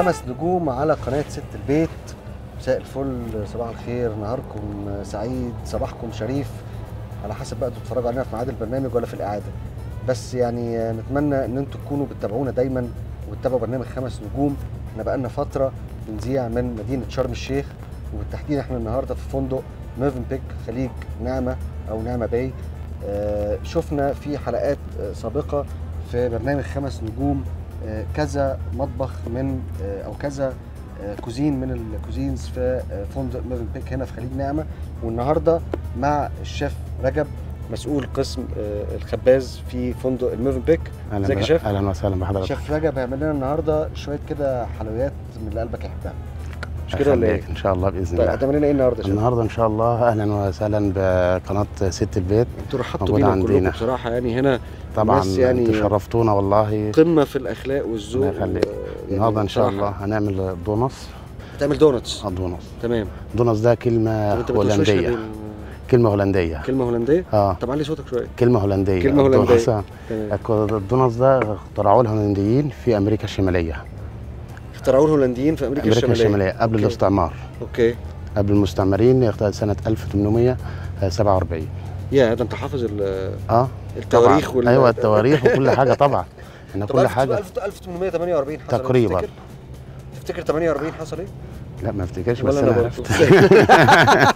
خمس نجوم على قناة ست البيت مساء الفل صباح الخير نهاركم سعيد صباحكم شريف على حسب بقى انتوا بتتفرجوا علينا في ميعاد البرنامج ولا في الإعادة بس يعني نتمنى ان انتوا تكونوا بتتابعونا دايما وتتابعوا برنامج خمس نجوم احنا بقالنا فترة بنذيع من مدينة شرم الشيخ وبالتحديد احنا النهارده في فندق ميرفن بيك خليج نعمة او نعمة باي آه، شفنا في حلقات آه، سابقة في برنامج خمس نجوم آه، كذا مطبخ من آه، او كذا آه، كوزين من الكوزينز في آه، فندق ميرفن بيك هنا في خليج نعمة والنهارده مع الشيف رجب مسؤول قسم آه، الخباز في فندق الميرفن بيك اهلا ازيك يا ب- شيف؟ اهلا وسهلا بحضرتك شيف رجب هيعمل لنا النهارده شويه كده حلويات من اللي قلبك يحبها مش كده ولا ايه؟ أخليك ان شاء الله باذن طيب الله هتعمل لنا ايه النهارده يا شيف؟ النهارده ان شاء الله اهلا وسهلا بقناه ست البيت انتوا رحبتوا موجودة بينا كلكم عندنا. بصراحه يعني هنا طبعا الناس يعني انتوا شرفتونا والله قمه في الاخلاق والذوق الله يخليك. و- يعني النهارده ان شاء بصراحة الله هنعمل دونص هتعمل دونتس اه دونص تمام دونص ده طب كلمه انت بتوشوشها هولنديه بال- كلمه هولنديه كلمه هولنديه اه طب علي صوتك شويه كلمه هولنديه كلمة هولندية. الدونص، آه. تمام الدونص ده اخترعوه الهولنديين في امريكا الشماليه اخترعوه الهولنديين في امريكا, امريكا الشماليه الشماليه قبل أوكي. الاستعمار اوكي قبل المستعمرين اخترعت سنه 1847 يا ده انت حافظ ال- اه التواريخ طبعا ايوه التواريخ وكل حاجه طبعا احنا طب كل 1000 حاجه 1848 حصل إيه؟ تقريبا. تفتكر؟ تفتكر 48 حصل ايه؟ لا ما افتكرش بس ولا انا انا عرفت برضه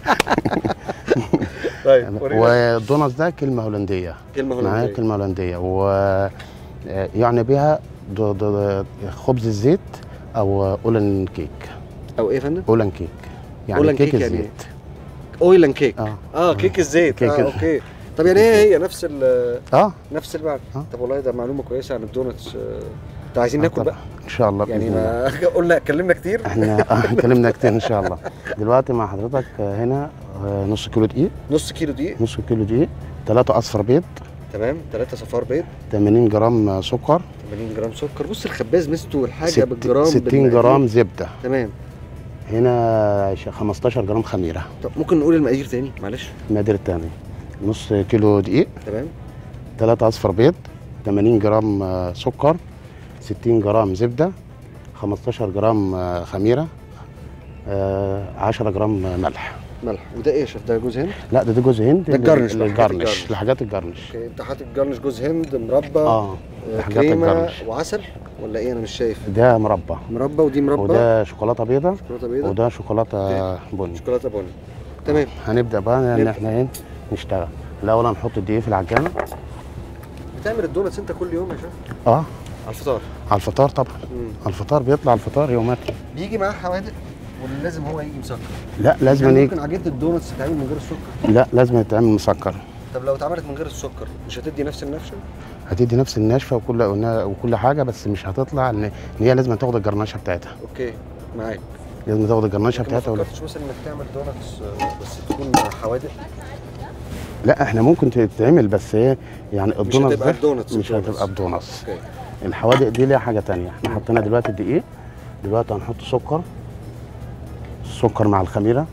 طيب ورينا والدونص ده كلمه هولنديه كلمه معناها هولنديه كلمه هولنديه و آه، يعني بها د- د- خبز الزيت او اولن كيك او ايه يا فندم؟ اولن كيك يعني أولن كيك كيك يعني الزيت اويل اند كيك اه اه كيك الزيت كيك اه ال- اوكي طب يعني ايه هي نفس ال اه نفس المعنى آه. طب والله ده معلومه كويسه عن الدونتس آه، انت عايزين آه، ناكل طبعا. بقى ان شاء الله يعني باذن الله ما قلنا اتكلمنا كتير احنا آه، اتكلمنا كتير ان شاء الله دلوقتي مع حضرتك آه، هنا آه، نص كيلو دقيق نص كيلو دقيق نص كيلو دقيق ثلاثة اصفر بيض تمام 3 صفار بيض 80 جرام آه، سكر 80 جرام سكر بص الخباز مسته الحاجه ست- بالجرام 60 بالمقادير. جرام زبده تمام هنا ش- 15 جرام خميره طب ممكن نقول المقادير تاني معلش المقادير التاني نص كيلو دقيق تمام 3 اصفر بيض 80 جرام آه، سكر 60 جرام زبده 15 جرام آه، خميره آه، 10 جرام آه، ملح ملح وده ايه يا شيف ده جوز هند لا ده ده جوز هند ده الجرنش بقى، حاجات الجرنش الجرنش. لحاجات الجرنش اوكي انت حاطط جرنش جوز هند مربى اه آه، لحاجات كريمه الجرنش وعسل ولا ايه انا مش شايف ده مربى مربى ودي مربى وده شوكولاته بيضاء شوكولاته بيضاء وده شوكولاته بني شوكولاته بني تمام هنبدا بقى ان نبدأ. احنا ايه نشتغل الاول هنحط الدقيق في العجانه بتعمل الدونتس انت كل يوم يا شيف اه على الفطار على الفطار طبعا مم. على الفطار بيطلع الفطار يومات بيجي معاه حوادق ولا لازم هو يجي مسكر لا لازم يعني يجي ممكن عجينه الدونتس تتعمل من غير السكر لا لازم يتعمل مسكر طب لو اتعملت من غير السكر مش هتدي نفس النفشه هتدي نفس الناشفه وكل وكل حاجه بس مش هتطلع ان إن هي لازم تاخد الجرنشه بتاعتها اوكي معاك لازم تاخد الجرنشه لكن ما بتاعتها ولا فكرتش مثلا انك تعمل دونتس آه، بس تكون حوادق لا احنا ممكن تتعمل بس ايه يعني الدونس هتبقى ده الدونتس مش الدونتس. هتبقى بدونس اوكي الحوادق دي ليها حاجه تانية احنا حطينا دلوقتي الدقيق دلوقتي هنحط سكر السكر مع الخميره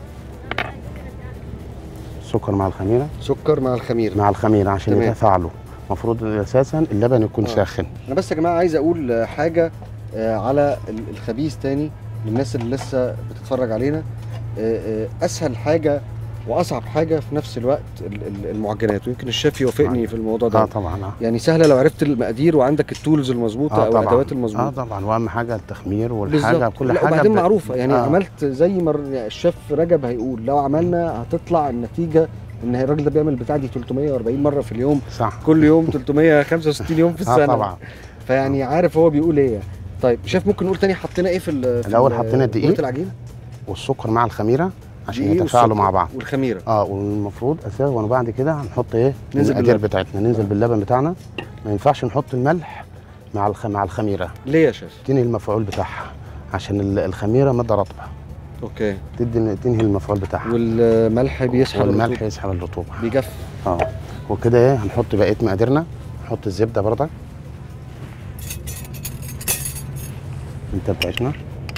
السكر مع الخميره سكر مع الخميره مع الخميره عشان تمام. يتفاعلوا المفروض اساسا اللبن يكون آه. ساخن انا بس يا جماعه عايز اقول آه، حاجه آه، على ال- الخبيث تاني للناس اللي لسه بتتفرج علينا آه، آه، اسهل حاجه واصعب حاجه في نفس الوقت ال- ال- المعجنات ويمكن الشيف يوافقني في الموضوع اه ده طبعا اه يعني سهله لو عرفت المقادير وعندك التولز المظبوطه اه او طبعا الادوات اه المظبوطه طبعا واهم حاجه التخمير والحاجه بالظبط كل لا، حاجه وبعدين ب- معروفه يعني آه. عملت زي ما الر- يعني الشيف رجب هيقول لو عملنا هتطلع النتيجه ان الراجل ده بيعمل البتاع دي 340 مره في اليوم صح كل يوم 365 يوم في اه السنه طبعا فيعني عارف هو بيقول ايه طيب شيف ممكن نقول تاني حطينا ايه في ال- في الأول ال- حطينا الدقيق. كرة العجين والسكر مع الخميره عشان دقيق يتفاعلوا والسكر مع بعض والخميره اه والمفروض اساسا وانا بعد كده هنحط ايه ننزل المقادير باللبن. بتاعتنا ننزل باللبن بتاعنا ما ينفعش نحط الملح مع الخ... مع الخميره ليه يا شيف تنهي المفعول بتاعها عشان ال- الخميره ماده رطبه اوكي تدي تنهي المفعول بتاعها والملح بيسحب والملح الرطوبة. يسحب الرطوبه بيجف اه وكده ايه هنحط بقيه مقاديرنا نحط الزبده برضك الزبده بتاعتنا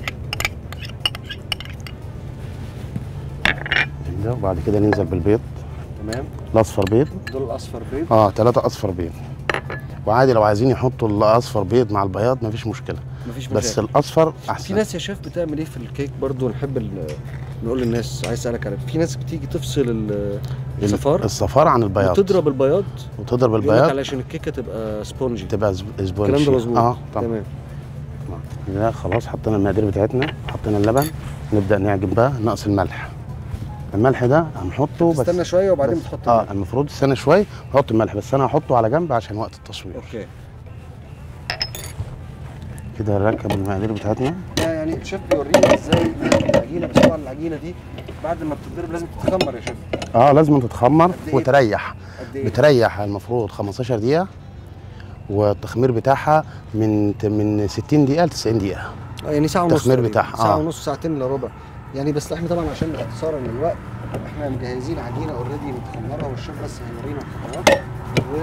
زبده وبعد كده ننزل بالبيض تمام الاصفر بيض دول الاصفر بيض اه ثلاثة اصفر بيض وعادي لو عايزين يحطوا الاصفر بيض مع البياض مفيش مشكله مفيش بس مشاكل الاصفر في احسن ناس يا شيف بتعمل ايه في الكيك برضو نحب ال- نقول للناس عايز اسالك على في ناس بتيجي تفصل ال- الصفار الصفار عن البياض وتضرب البياض وتضرب يقول لك البياض علشان الكيكه تبقى سبونجي تبقى زب- زبون الكلام ده شيك. مظبوط اه طبعا تمام لا خلاص حطينا المقادير بتاعتنا حطينا اللبن نبدا نعجن بقى ناقص الملح الملح ده هنحطه بس تستنى شويه وبعدين بس- بتحط اه الملح. المفروض استنى شويه نحط الملح بس انا هحطه على جنب عشان وقت التصوير اوكي كده نركب المقادير بتاعتنا يعني الشيف بيورينا ازاي نعمل العجينه بس طبعا العجينه دي بعد ما بتتضرب لازم تتخمر يا شيف اه لازم تتخمر قد إيه؟ وتريح قد ايه؟ بتريح المفروض 15 دقيقه والتخمير بتاعها من من 60 دقيقه ل 90 دقيقه آه، يعني ساعه ونص التخمير تقريباً. بتاعها، ساعه آه. ونص ساعتين الا ربع يعني بس احنا طبعا عشان اختصارا للوقت احنا مجهزين عجينه اوريدي متخمره والشيف بس هيورينا الخطوات و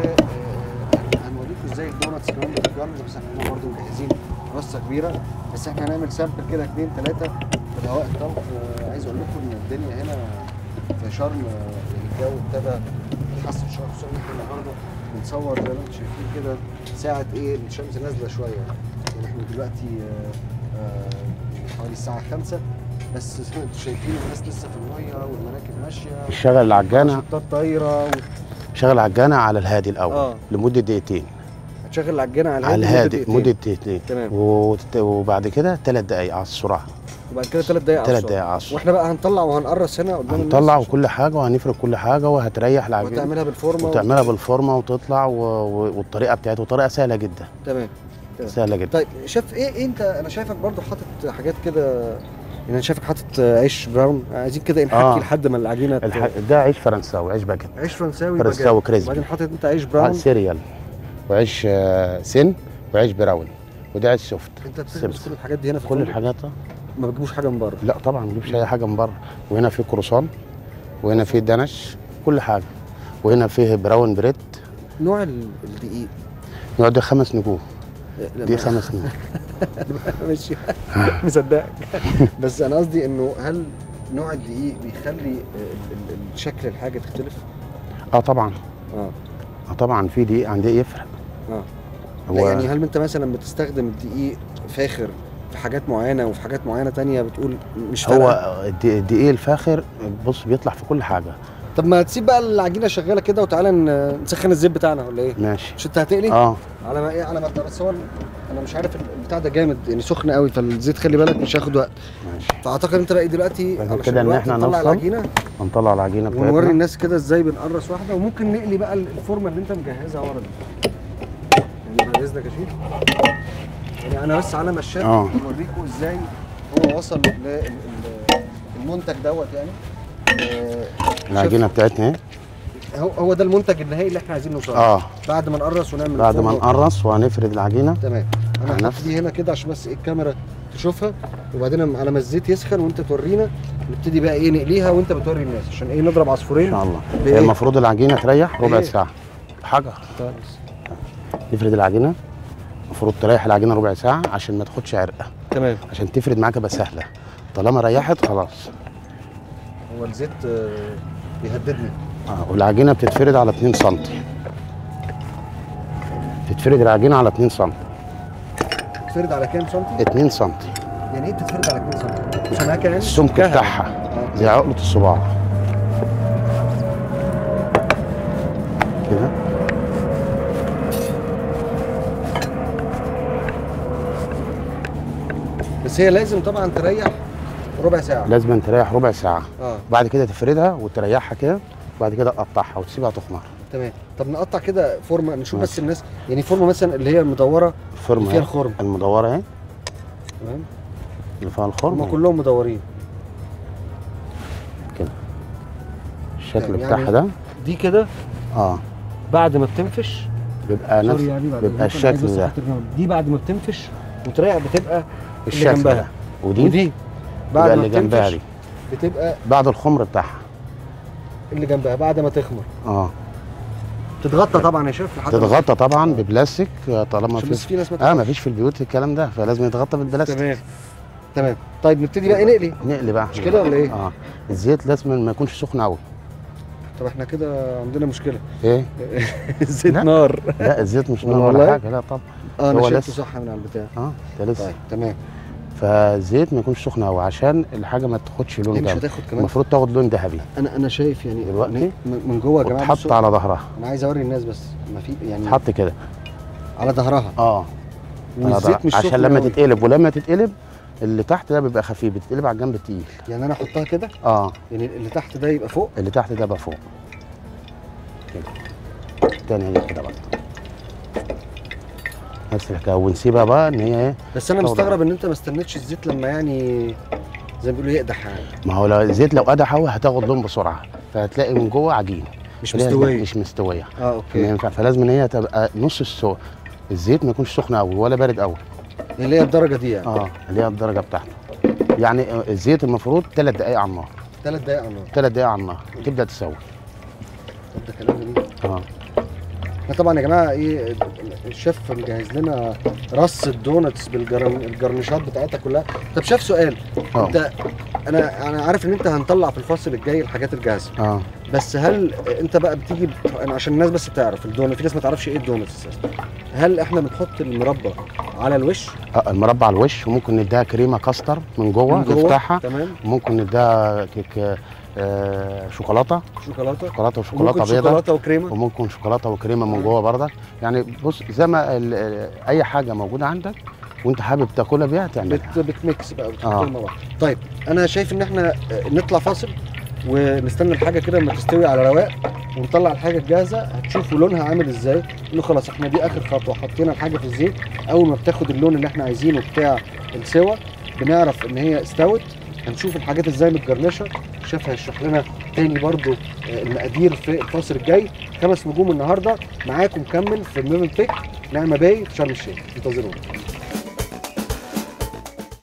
آه، هنوريكم ازاي الدوناتس كمان بتتجرب بس احنا برضه مجهزين رصه كبيره بس احنا هنعمل سامبل كده اثنين ثلاثه في الهواء الطلق آه، عايز اقول لكم ان الدنيا هنا في شرم آه، الجو ابتدى يتحسن شويه خصوصا ان احنا النهارده بنصور زي ما انتم شايفين كده ساعه ايه الشمس نازله شويه يعني احنا دلوقتي آه، آه، حوالي الساعه 5 بس زي ما انتم شايفين الناس لسه في الميه والمراكب ماشيه شغل العجانه شطات طايره و... شغل العجانه على الهادي الاول آه. لمده دقيقتين هتشغل العجانه على على الهادي دقيقتين. مده دقيقتين تمام. وت- وبعد كده ثلاث دقائق على السرعه وبعد كده ثلاث دقايق على ثلاث الصوت. دقائق على السرعه واحنا بقى هنطلع وهنقرص هنا قدام الناس هنطلع عشان- كل حاجه وهنفرد كل حاجه وهتريح العجينه وتعملها بالفورمه و... وتعملها بالفورمه وتطلع و... و... والطريقه بتاعتها طريقه سهله جدا تمام تمام. سهله جدا طيب شايف ايه إيه انت انا شايفك برضو حاطط حاجات كده يعني انا شايفك حاطط عيش براون عايزين كده نحكي آه. لحد ما العجينه ت- الح... ده عيش فرنساوي عيش باجت عيش فرنساوي فرنساوي باجيت. كريسبي. وبعدين حاطط انت عيش آه، براون سيريال وعيش آه، سن وعيش براون وده عيش سوفت انت بتلبس سيبس. كل الحاجات دي هنا في كل الفندق؟ الحاجات آه. ما بتجيبوش حاجه من بره لا طبعا ما نجيبش اي حاجه من بره وهنا في كروسون وهنا في دنش كل حاجه وهنا فيه براون بريد نوع ال- الدقيق نوع ده خمس نجوم لا، دي ما- خمس نجوم ماشي مصدقك بس انا قصدي انه هل نوع الدقيق بيخلي ال- ال- ال- شكل الحاجه تختلف؟ اه طبعا اه اه طبعا في دقيق عن دقيق يفرق اه لا هو يعني هل انت مثلا بتستخدم الدقيق فاخر في حاجات معينه وفي حاجات معينه تانية بتقول مش فارقه هو الد- الدقيق الفاخر بص بيطلع في كل حاجه طب ما تسيب بقى العجينه شغاله كده وتعالى ن- نسخن الزيت بتاعنا ولا ايه؟ ماشي مش انت هتقلي؟ اه على ما ايه على ما ابدا بس هو انا مش عارف البتاع ده جامد يعني سخن قوي فالزيت خلي بالك مش هياخد وقت ماشي فاعتقد انت بقى إيه دلوقتي بعد علشان كده إن الوقت إحنا نطلع نوصل العجينه هنطلع العجينه ونوري بتاعتنا الناس كده ازاي بنقرص واحده وممكن نقلي بقى الفورمه اللي انت مجهزها ورا دي يعني بعد اذنك يا شيخ يعني انا بس على ما الشيف آه. اوريكم ازاي هو وصل للمنتج دوت يعني آه، العجينه بتاعتنا اهي هو هو ده المنتج النهائي اللي احنا عايزين نوصل له. اه بعد ما نقرص ونعمل بعد ما الفورمة. نقرص وهنفرد العجينه تمام انا على نفس- هبتدي هنا كده عشان بس ايه الكاميرا تشوفها وبعدين على ما الزيت يسخن وانت تورينا نبتدي بقى ايه نقليها وانت بتوري الناس عشان ايه نضرب ان عصفورين شاء الله بإيه؟ هي المفروض العجينه تريح ربع بإيه؟ ساعه حجر خالص. نفرد العجينه المفروض تريح العجينه ربع ساعه عشان ما تاخدش عرقه تمام عشان تفرد معاك تبقى سهله طالما ريحت خلاص هو الزيت آه، بيهددني اه والعجينه بتتفرد على 2 سم تتفرد العجينه على 2 سم بتتفرد على كام سنتي؟ 2 سم يعني ايه بتتفرد على 2 سنتي؟ سمكه يعني؟ السمك سمكها. بتاعها آه. زي عقله الصباع كده بس هي لازم طبعا تريح ربع ساعه لازم تريح ربع ساعه اه بعد كده تفردها وتريحها كده وبعد كده تقطعها وتسيبها تخمر تمام طب نقطع كده فورمه نشوف بس ماشي. الناس يعني فورمه مثلا اللي هي المدوره الفرمه فيها اهي الخرم المدوره اهي تمام اللي فيها هم الخرم كلهم مدورين كده الشكل يعني- بتاعها ده دي كده اه بعد ما بتنفش بيبقى نفس سوري يعني بعد بيبقى إذنك، أنا عايز الشكل بس ده أحط الجنب. دي بعد ما بتنفش وتريح بتبقى الشكل جنبها. ده ودي, ودي بعد بيبقى ما اللي جنبها بتنفش دي بتبقى بعد الخمر بتاعها اللي جنبها بعد ما تخمر اه تتغطى طبعا يا شيف لحد ما- تتغطى طبعا ببلاستيك آه، طالما عشان بس في في ناس ما اه تعرفش. ما فيش في البيوت الكلام ده فلازم يتغطى بالبلاستيك تمام تمام طيب نبتدي بقى نقلي نقلي بقى مش كده ولا ايه؟ اه الزيت لازم ما يكونش سخن قوي طب احنا كده عندنا مشكله ايه الزيت لا. نار لا الزيت مش نار والله؟ ولا حاجه لا طبعا اه انا هو شلته لسه. صح من على البتاع اه ده لسه طيب تمام فالزيت ما يكونش سخن قوي عشان الحاجه ما تاخدش هي لون مش ده هتاخد كمان المفروض تاخد لون ذهبي انا انا شايف يعني دلوقتي من من جوه يا جماعه وتحط بصوا، على ظهرها انا عايز اوري الناس بس ما في يعني تحط كده على ظهرها اه على والزيت ظهرها. مش عشان سخن لما أوي. تتقلب ولما تتقلب اللي تحت ده بيبقى خفيف بتتقلب على الجنب التقيل يعني انا احطها كده اه يعني اللي تحت ده يبقى فوق اللي تحت ده بقى فوق كده تاني هي كده برضه نفس الحكايه ونسيبها بقى ان هي ايه بس انا طبعاً. مستغرب ان انت ما استنيتش الزيت لما يعني زي ما بيقولوا يقدح يعني ما هو لو الزيت لو قدح قوي هتاخد لون بسرعه فهتلاقي من جوه عجين مش ليه؟ مستويه مش مستويه اه ما اوكي ينفع فلازم ان هي تبقى نص السوا الزيت ما يكونش سخن قوي ولا بارد قوي اللي هي الدرجه دي يعني اه اللي هي الدرجه بتاعته يعني آه، الزيت المفروض ثلاث دقائق على النار ثلاث دقايق على النار ثلاث دقائق على النار تبدا تسوي طب ده كلام جميل اه احنا طبعا يا جماعه ايه الشيف مجهز لنا رص الدونتس بالجرنيشات بتاعتها كلها طب شاف سؤال اه انت انا انا عارف ان انت هنطلع في الفصل الجاي الحاجات الجاهزه اه بس هل انت بقى بتيجي ب- أنا عشان الناس بس تعرف الدونت في ناس ما تعرفش ايه الدونت اساسا هل احنا بنحط المربى على الوش آه، المربى على الوش وممكن نديها كريمه كاستر من جوه من جوه؟ نفتحها تمام ممكن نديها كيك آه، شوكولاته شوكولاته شوكولاته ممكن وشوكولاته بيضاء شوكولاته وكريمه وممكن شوكولاته وكريمه من آه. جوه برضك يعني بص زي ما ال- ال- اي حاجه موجوده عندك وانت حابب تاكلها بيها تعملها بت بتميكس بقى آه. بتحطهم مع بعض طيب انا شايف ان احنا آه، نطلع فاصل ونستنى الحاجه كده لما تستوي على رواق ونطلع الحاجه الجاهزه هتشوفوا لونها عامل ازاي انه خلاص احنا دي اخر خطوه حطينا الحاجه في الزيت اول ما بتاخد اللون اللي احنا عايزينه بتاع السوا بنعرف ان هي استوت هنشوف الحاجات ازاي متجرنشه الشيف هيشرح لنا تاني برضو آه، المقادير في الفاصل الجاي خمس نجوم النهارده معاكم كمل في ميمن بيك نعمه باي في شرم الشيخ انتظرونا